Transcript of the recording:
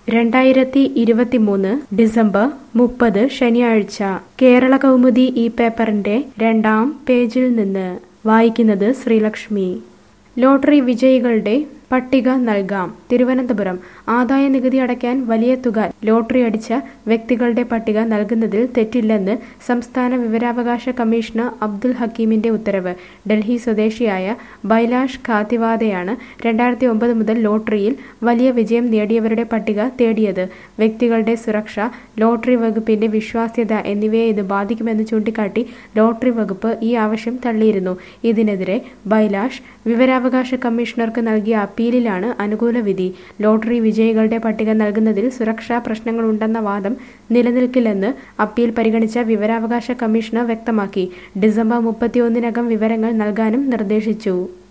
രണ്ടായിരത്തി ഇരുപത്തിമൂന്ന് ഡിസംബർ മുപ്പത് ശനിയാഴ്ച കേരള കൗമുദി ഈ പേപ്പറിന്റെ രണ്ടാം പേജിൽ നിന്ന് വായിക്കുന്നത് ശ്രീലക്ഷ്മി ലോട്ടറി വിജയികളുടെ പട്ടിക നൽകാം തിരുവനന്തപുരം ആദായ നികുതി അടയ്ക്കാൻ വലിയ തുക ലോട്ടറി അടിച്ച വ്യക്തികളുടെ പട്ടിക നൽകുന്നതിൽ തെറ്റില്ലെന്ന് സംസ്ഥാന വിവരാവകാശ കമ്മീഷണർ അബ്ദുൽ ഹക്കീമിന്റെ ഉത്തരവ് ഡൽഹി സ്വദേശിയായ ബൈലാഷ് ഖാത്തിവാദയാണ് രണ്ടായിരത്തി ഒമ്പത് മുതൽ ലോട്ടറിയിൽ വലിയ വിജയം നേടിയവരുടെ പട്ടിക തേടിയത് വ്യക്തികളുടെ സുരക്ഷ ലോട്ടറി വകുപ്പിന്റെ വിശ്വാസ്യത എന്നിവയെ ഇത് ബാധിക്കുമെന്ന് ചൂണ്ടിക്കാട്ടി ലോട്ടറി വകുപ്പ് ഈ ആവശ്യം തള്ളിയിരുന്നു ഇതിനെതിരെ ബൈലാഷ് വിവരാവകാശ കമ്മീഷണർക്ക് നൽകിയ അപ്പീലിലാണ് അനുകൂല വിധി ലോട്ടറി വിജയികളുടെ പട്ടിക നൽകുന്നതിൽ സുരക്ഷാ പ്രശ്നങ്ങളുണ്ടെന്ന വാദം നിലനിൽക്കില്ലെന്ന് അപ്പീൽ പരിഗണിച്ച വിവരാവകാശ കമ്മീഷണർ വ്യക്തമാക്കി ഡിസംബർ മുപ്പത്തിയൊന്നിനകം വിവരങ്ങൾ നൽകാനും നിർദ്ദേശിച്ചു